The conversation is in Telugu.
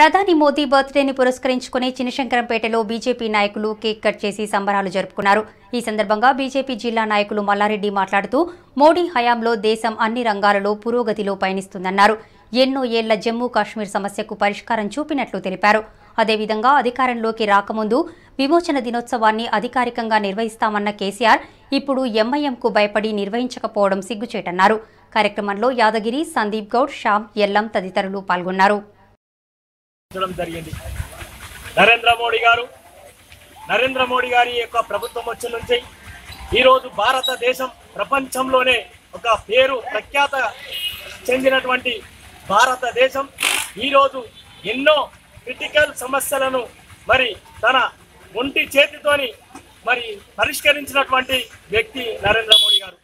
ప్రధాని మోదీ బర్త్డేని పురస్కరించుకుని చినశంకరంపేటలో బీజేపీ నాయకులు కేక్ కట్ చేసి సంబరాలు జరుపుకున్నారు ఈ సందర్భంగా బీజేపీ జిల్లా నాయకులు మల్లారెడ్డి మాట్లాడుతూ మోడీ హయాంలో దేశం అన్ని రంగాలలో పురోగతిలో పయనిస్తుందన్నారు ఎన్నో ఏళ్ల జమ్మూ కాశ్మీర్ సమస్యకు పరిష్కారం చూపినట్లు తెలిపారు అదేవిధంగా అధికారంలోకి రాకముందు విమోచన దినోత్సవాన్ని అధికారికంగా నిర్వహిస్తామన్న కేసీఆర్ ఇప్పుడు ఎంఐఎంకు భయపడి నిర్వహించకపోవడం సిగ్గుచేటన్నారు కార్యక్రమంలో యాదగిరి సందీప్ గౌడ్ శ్యామ్ ఎల్లం తదితరులు పాల్గొన్నారు ఉంచడం జరిగింది నరేంద్ర మోడీ గారు నరేంద్ర మోడీ గారి యొక్క ప్రభుత్వం వచ్చి నుంచి ఈరోజు భారతదేశం ప్రపంచంలోనే ఒక పేరు ప్రఖ్యాత చెందినటువంటి భారతదేశం ఈరోజు ఎన్నో క్రిటికల్ సమస్యలను మరి తన ఒంటి చేతితోని మరి పరిష్కరించినటువంటి వ్యక్తి నరేంద్ర మోడీ గారు